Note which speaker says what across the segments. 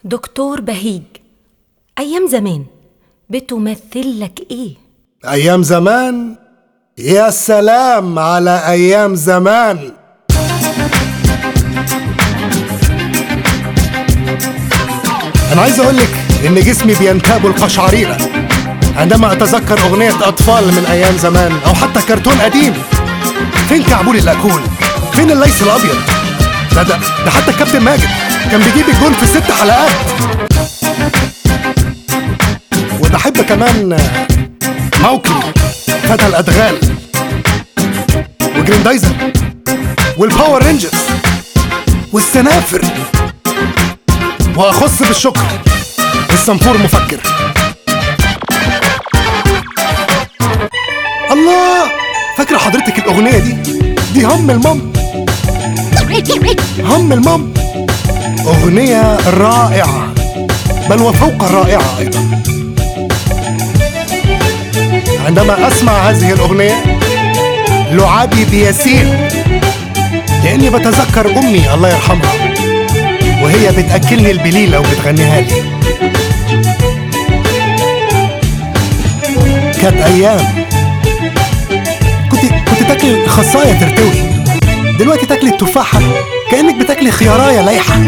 Speaker 1: دكتور بهيج أيام زمان بتمثل لك إيه؟
Speaker 2: أيام زمان يا سلام على أيام زمان أنا عايز أقول لك إن جسمي بينتاب القشعريرة عندما أتذكر أغنية أطفال من أيام زمان أو حتى كرتون قديم فين كعبول الأكول؟ فين الليث الأبيض؟ ده ده ده حتى الكابتن ماجد كان بيجيب الجون في ست حلقات وبحب كمان موكلي فتى الأدغال وجريندايزر والباور رينجرز والسنافر وأخص بالشكر الصنفور مفكر الله فاكرة حضرتك الأغنية دي دي هم المام هم المام أغنية رائعة بل وفوق الرائعة أيضا عندما أسمع هذه الأغنية لعابي بيسير كأني بتذكر أمي الله يرحمها وهي بتأكلني البليلة وبتغنيها لي كانت أيام كنت كنت تاكلي خصاية ترتوي دلوقتي تاكلي التفاحة كأنك بتاكلي خياراية لايحة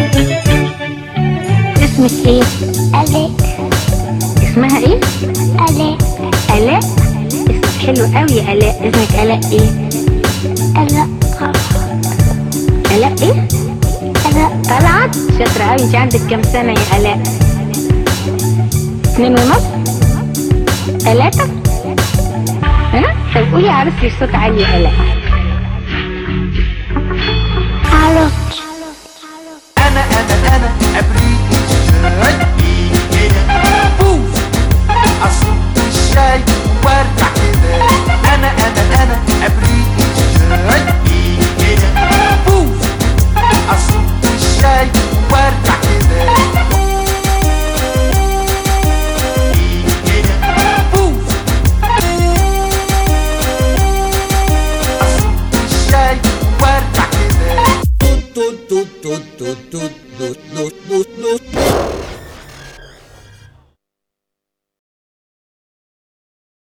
Speaker 3: اسمك ايه؟
Speaker 4: آلاء
Speaker 3: اسمها ايه؟
Speaker 4: آلاء
Speaker 3: آلاء اسمك حلو قوي آلاء اسمك آلاء ايه؟
Speaker 4: آلاء
Speaker 3: آلاء ايه؟
Speaker 4: آلاء
Speaker 3: طلعت شاطرة قوي انت عندك كام سنة يا آلاء؟ اتنين ونص؟ تلاتة؟ ها؟ طب قولي عروستي بصوت عالي يا آلاء
Speaker 4: عروس
Speaker 5: انا انا انا ابريق الشاي بوف اصب الشاي وارجع كده انا انا انا ابريق الشاي بوف اصب الشاي وارجع كده بوف اصب الشاي وارجع كده
Speaker 6: tut tut tut tut tut